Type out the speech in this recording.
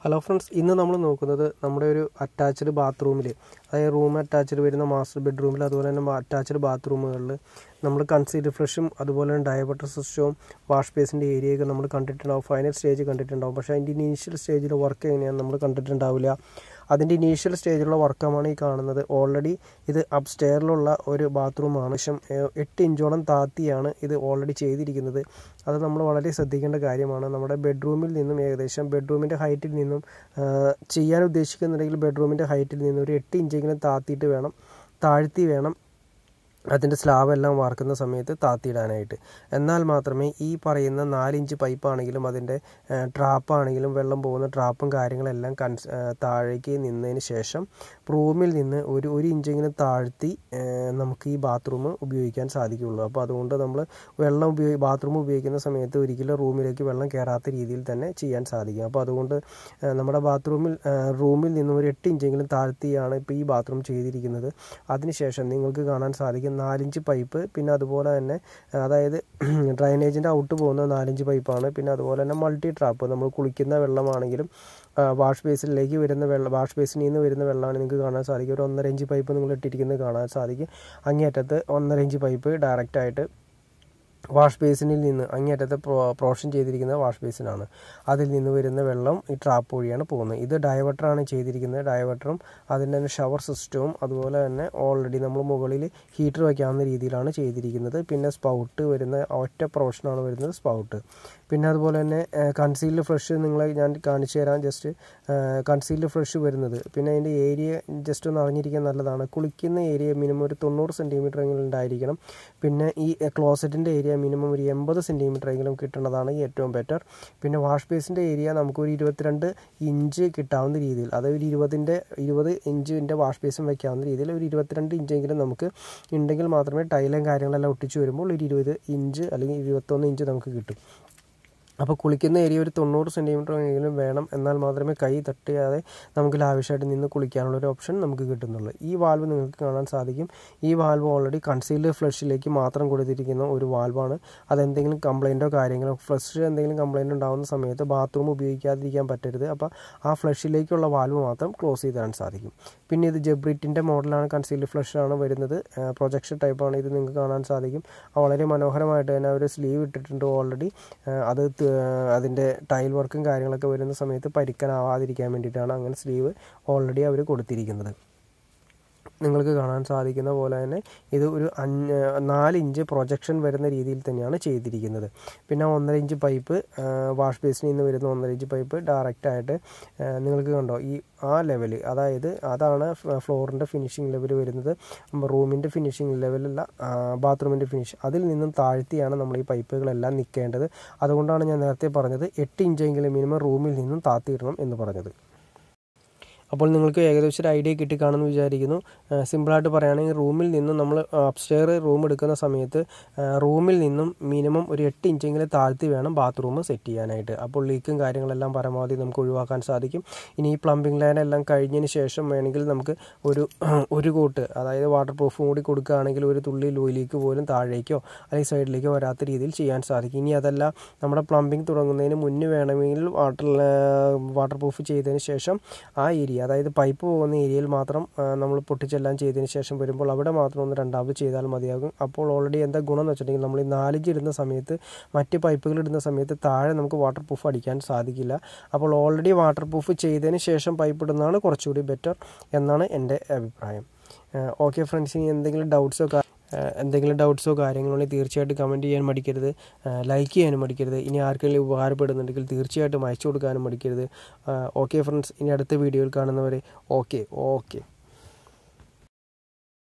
hello friends ഇന്ന് നമ്മൾ നോക്കുന്നത് നമ്മുടെ ഒരു അറ്റാച്ച്ഡ് ബാത്റൂമിൽ അതായത് റൂം അറ്റാച്ച്ഡ് വരുന്ന മാസ്റ്റർ ബെഡ്റൂമിൽ അതുപോലെ തന്നെ അറ്റാച്ച്ഡ് ബാത്റൂമുകളിൽ നമ്മൾ കൺസീൽഡ് ഫ്ലഷും അതുപോലെ തന്നെ ഡയബറ്റർ സിസ്റ്റവും വാഷ് ബേസിൻ്റെ ഏരിയയൊക്കെ നമ്മൾ കണ്ടിട്ടുണ്ടാവും ഫൈനൽ സ്റ്റേജ് കണ്ടിട്ടുണ്ടാവും പക്ഷേ അതിൻ്റെ ഇനീഷ്യൽ സ്റ്റേജിലെ വർക്ക് എങ്ങനെയാണ് നമ്മൾ കണ്ടിട്ടുണ്ടാവില്ല അതിൻ്റെ ഇനീഷ്യൽ സ്റ്റേജിലുള്ള വർക്കാണ് ഈ കാണുന്നത് ഓൾറെഡി ഇത് അപ്സ്റ്റെയറിലുള്ള ഒരു ബാത്റൂമാണ് ശേഷം ഏഹ്, എട്ട് ഇഞ്ചോളം താത്തിയാണ് ഇത് ഓൾറെഡി ചെയ്തിരിക്കുന്നത് അത് നമ്മൾ വളരെ ശ്രദ്ധിക്കേണ്ട കാര്യമാണ് നമ്മുടെ ബെഡ്റൂമിൽ നിന്നും ഏകദേശം ബെഡ്റൂമിൻ്റെ ഹൈറ്റിൽ നിന്നും ആഹ്, ചെയ്യാൻ ഉദ്ദേശിക്കുന്നുണ്ടെങ്കിൽ ബെഡ്റൂമിൻ്റെ ഹൈറ്റിൽ നിന്നും ഒരു എട്ട് ഇഞ്ചെങ്കിലും താത്തിയിട്ട് വേണം താഴ്ത്തി വേണം അതിൻ്റെ സ്ലാബ് എല്ലാം വാർക്കുന്ന സമയത്ത് താത്തിയിടാനായിട്ട് എന്നാൽ മാത്രമേ ഈ പറയുന്ന നാലിഞ്ച് പൈപ്പാണെങ്കിലും അതിൻ്റെ ട്രാപ്പാണെങ്കിലും വെള്ളം പോകുന്ന ട്രാപ്പും കാര്യങ്ങളെല്ലാം കൺസ് ആ, താഴേക്ക് നിന്നതിന് ശേഷം റൂമിൽ നിന്ന് ഒരു ഒരു ഇഞ്ചെങ്കിലും താഴ്ത്തി ആ, നമുക്ക് ഈ ബാത്റൂം ഉപയോഗിക്കാൻ സാധിക്കുകയുള്ളൂ അപ്പോൾ അതുകൊണ്ട് നമ്മൾ വെള്ളം ഉപയോഗി ബാത്റൂം ഉപയോഗിക്കുന്ന സമയത്ത് ഒരിക്കലും റൂമിലേക്ക് വെള്ളം കയറാത്ത രീതിയിൽ തന്നെ ചെയ്യാൻ സാധിക്കും അപ്പോൾ അതുകൊണ്ട് ആ, നമ്മുടെ ബാത്റൂമിൽ ആ, റൂമിൽ നിന്നും ഒരു എട്ട് ഇഞ്ചെങ്കിലും താഴ്ത്തിയാണ് ഇപ്പോൾ ഈ ബാത്റൂം ചെയ്തിരിക്കുന്നത് അതിനുശേഷം നിങ്ങൾക്ക് കാണാൻ സാധിക്കും നാലിഞ്ച് പൈപ്പ് പിന്നെ അതുപോലെ തന്നെ അതായത് ഡ്രൈനേജിൻ്റെ ഔട്ട് പോകുന്ന നാലിഞ്ച് പൈപ്പാണ് പിന്നെ അതുപോലെ തന്നെ മൾട്ടി ട്രാപ്പ് നമ്മൾ കുളിക്കുന്ന വെള്ളമാണെങ്കിലും വാഷ് ബേസിനിലേക്ക് വരുന്ന വെള്ളം വാഷ് ബേസിനിൽ നിന്ന് വരുന്ന വെള്ളമാണ് നിങ്ങൾക്ക് കാണാൻ സാധിക്കും ഒരു ഒന്നര ഇഞ്ച് പൈപ്പ് നിങ്ങൾ ഇട്ടിരിക്കുന്നത് കാണാൻ സാധിക്കും അങ്ങേയറ്റത്ത് ഒന്നര ഇഞ്ച് പൈപ്പ് ഡയറക്റ്റായിട്ട് വാഷ് ബേസിനിൽ നിന്ന് അങ്ങേയറ്റത്തെ പ്രോ പ്രോഷൻ ചെയ്തിരിക്കുന്നത് വാഷ് ബേസിനാണ് അതിൽ നിന്ന് വരുന്ന വെള്ളം ഈ ട്രാപ്പ് വഴിയാണ് പോകുന്നത് ഇത് ഡയവട്ടറാണ് ചെയ്തിരിക്കുന്നത് ഡയവട്ടറും അതിൻ്റെ തന്നെ ഷവർ സിസ്റ്റവും അതുപോലെ തന്നെ ഓൾറെഡി നമ്മൾ മുകളിൽ ഹീറ്റർ വയ്ക്കാവുന്ന രീതിയിലാണ് ചെയ്തിരിക്കുന്നത് പിന്നെ സ്പൗട്ട് വരുന്ന ഒറ്റ പ്രൊഫഷനാണ് വരുന്നത് സ്പൗട്ട് പിന്നെ അതുപോലെ തന്നെ കൺസീൽഡ് ഫ്രഷ് നിങ്ങളെ ഞാൻ കാണിച്ചു തരാം ജസ്റ്റ് കൺസീൽഡ് ഫ്രഷ് വരുന്നത് പിന്നെ അതിൻ്റെ ഏരിയ ജസ്റ്റ് ഒന്ന് അറിഞ്ഞിരിക്കാൻ നല്ലതാണ് കുളിക്കുന്ന ഏരിയ മിനിമം ഒരു തൊണ്ണൂറ് സെൻറ്റിമീറ്റർ എങ്കിലും ഉണ്ടായിരിക്കണം പിന്നെ ഈ ക്ലോസറ്റിൻ്റെ ഏരിയ മിനിമം ഒരു എൺപത് സെൻറ്റിമീറ്റർ എങ്കിലും കിട്ടുന്നതാണ് ഏറ്റവും ബെറ്റർ പിന്നെ വാഷ് ബേസിൻ്റെ ഏരിയ നമുക്കൊരു ഇരുപത്തിരണ്ട് ഇഞ്ച് കിട്ടാവുന്ന രീതിയിൽ അതായത് ഒരു ഇരുപതിൻ്റെ ഇരുപത് ഇഞ്ചിൻ്റെ വാഷ് ബേസും വയ്ക്കാവുന്ന രീതിയിൽ ഒരു ഇരുപത്തിരണ്ട് ഇഞ്ചെങ്കിലും നമുക്ക് ഉണ്ടെങ്കിൽ മാത്രമേ ടൈലും കാര്യങ്ങളെല്ലാം ഒട്ടിച്ച് വരുമ്പോൾ ഒരു ഇരുപത് ഇഞ്ച് അല്ലെങ്കിൽ ഇരുപത്തൊന്ന് ഇഞ്ച് നമുക്ക് കിട്ടും അപ്പോൾ കുളിക്കുന്ന ഏരിയ ഒരു തൊണ്ണൂറ് സെൻറ്റിമീറ്റർ എങ്കിലും വേണം എന്നാൽ മാത്രമേ കൈ തട്ടിയാതെ നമുക്ക് ലാവിഷായിട്ട് നിന്ന് കുളിക്കാനുള്ള ഒരു ഓപ്ഷൻ നമുക്ക് കിട്ടുന്നുള്ളൂ ഈ വാൽവ് നിങ്ങൾക്ക് കാണാൻ സാധിക്കും ഈ വാൽവ് ഓൾറെഡി കൺസീൽഡ് ഫ്ലഷിലേക്ക് മാത്രം കൊടുത്തിരിക്കുന്ന ഒരു വാൽവാണ് അതെന്തെങ്കിലും കംപ്ലൈൻറ്റോ കാര്യങ്ങളോ ഫ്ലഷ് എന്തെങ്കിലും കംപ്ലൈൻറ്റ് ഉണ്ടാകുന്ന സമയത്ത് ബാത്റൂം ഉപയോഗിക്കാതിരിക്കാൻ പറ്റരുത് അപ്പോൾ ആ ഫ്ലഷിലേക്കുള്ള വാൽവ് മാത്രം ക്ലോസ് ചെയ്തിടാൻ സാധിക്കും പിന്നെ ഇത് ജബ്രിറ്റിൻ്റെ മോഡലാണ് കൺസീൽഡ് ഫ്ലഷാണ് വരുന്നത് പ്രൊജക്ഷൻ ടൈപ്പാണ് ഇത് നിങ്ങൾക്ക് കാണാൻ സാധിക്കും വളരെ മനോഹരമായിട്ട് തന്നെ അവർ സ്ലീവ് ഇട്ടിട്ടുണ്ട് ഓൾറെഡി അത് ത- അതിൻ്റെ ടൈൽ വർക്കും കാര്യങ്ങളൊക്കെ വരുന്ന സമയത്ത് പരിക്കനാവാതിരിക്കാൻ വേണ്ടിയിട്ടാണ് അങ്ങനെ സ്ലീവ് ഓൾറെഡി അവർ കൊടുത്തിരിക്കുന്നത് നിങ്ങൾക്ക് കാണാൻ സാധിക്കുന്ന പോലെ തന്നെ ഇത് ഒരു അഞ്ച് നാല് ഇഞ്ച് പ്രൊജക്ഷൻ വരുന്ന രീതിയിൽ തന്നെയാണ് ചെയ്തിരിക്കുന്നത് പിന്നെ ഒന്നര ഇഞ്ച് പൈപ്പ് വാഷ് ബേസിനിൽ നിന്ന് വരുന്ന ഒന്നര ഇഞ്ച് പൈപ്പ് ഡയറക്റ്റായിട്ട് നിങ്ങൾക്ക് കണ്ടോ ഈ ആ ലെവൽ അതായത് അതാണ് ഫ്ലോറിൻ്റെ ഫിനിഷിംഗ് ലെവൽ വരുന്നത് റൂമിൻ്റെ ഫിനിഷിംഗ് ലെവലല്ല ബാത്റൂമിൻ്റെ ഫിനിഷ് അതിൽ നിന്നും താഴ്ത്തിയാണ് നമ്മൾ ഈ പൈപ്പുകളെല്ലാം നിൽക്കേണ്ടത് അതുകൊണ്ടാണ് ഞാൻ നേരത്തെ പറഞ്ഞത് എട്ട് ഇഞ്ചെങ്കിലും മിനിമം റൂമിൽ നിന്നും താത്തിയിടണം എന്ന് പറഞ്ഞത് അപ്പോൾ നിങ്ങൾക്ക് ഏകദേശം ഒരു ഐഡിയ കിട്ടിക്കാണെന്ന് വിചാരിക്കുന്നു ഏഹ് സിമ്പിളായിട്ട് പറയുകയാണെങ്കിൽ റൂമിൽ നിന്നും നമ്മൾ അപ്സ്റ്റെയർ റൂം എടുക്കുന്ന സമയത്ത് ഏഹ് റൂമിൽ നിന്നും മിനിമം ഒരു എട്ട് ഇഞ്ചെങ്കിലും താഴ്ത്തി വേണം ബാത്റൂം സെറ്റ് ചെയ്യാനായിട്ട് അപ്പോൾ ലീക്കും കാര്യങ്ങളെല്ലാം പരമാവധി നമുക്ക് ഒഴിവാക്കാൻ സാധിക്കും ഇനി ഈ പ്ലംബിംഗ് ലൈൻ എല്ലാം കഴിഞ്ഞതിന് ശേഷം വേണമെങ്കിൽ നമുക്ക് ഒരു ഒരു കോട്ട് അതായത് വാട്ടർ പ്രൂഫും കൂടി കൊടുക്കുകയാണെങ്കിൽ ഒരു തുള്ളി ലീക്ക് പോലും താഴേക്കോ അല്ലെങ്കിൽ സൈഡിലേക്കോ വരാത്ത രീതിയിൽ ചെയ്യാൻ സാധിക്കും ഇനി അതല്ല നമ്മുടെ പ്ലംബിംഗ് തുടങ്ങുന്നതിന് മുന്നേ വേണമെങ്കിൽ വാട്ടർ വാട്ടർ പ്രൂഫ് ചെയ്തതിന് ശേഷം ആ ഏരിയ അതായത് പൈപ്പ് പോകുന്ന ഏരിയയിൽ മാത്രം ആ, നമ്മൾ പൊട്ടിച്ചെല്ലാം ചെയ്തതിന് ശേഷം വരുമ്പോൾ അവിടെ മാത്രം ഒന്ന് രണ്ടാമത് ചെയ്താൽ മതിയാകും അപ്പോൾ ഓൾറെഡി എന്താ ഗുണം എന്ന് വെച്ചിട്ടുണ്ടെങ്കിൽ നമ്മൾ ഈ നാലിഞ്ച് ഇടുന്ന സമയത്ത് മറ്റ് പൈപ്പുകൾ ഇടുന്ന സമയത്ത് താഴെ നമുക്ക് വാട്ടർ പ്രൂഫ് അടിക്കാൻ സാധിക്കില്ല അപ്പോൾ ഓൾറെഡി വാട്ടർ പ്രൂഫ് ചെയ്തതിന് ശേഷം പൈപ്പ് ഇടുന്നതാണ് കുറച്ചുകൂടി ബെറ്റർ എന്നാണ് എൻ്റെ അഭിപ്രായം ഓക്കെ ഫ്രണ്ട്സ് ഇനി എന്തെങ്കിലും ഡൗട്ട്സോ എന്തെങ്കിലും ഡൗട്ട്സോ കാര്യങ്ങളോ ഉണ്ടെങ്കിൽ തീർച്ചയായിട്ടും കമൻറ്റ് ചെയ്യാൻ മടിക്കരുത് ലൈക്ക് ചെയ്യാനും മടിക്കരുത് ഇനി ആർക്കെങ്കിലും ഉപകാരപ്പെടുന്നുണ്ടെങ്കിൽ തീർച്ചയായിട്ടും അയച്ചു കൊടുക്കാനും മടിക്കരുത് ഓക്കെ ഫ്രണ്ട്സ് ഇനി അടുത്ത വീഡിയോയിൽ കാണുന്നവരെ ഓക്കെ ഓക്കെ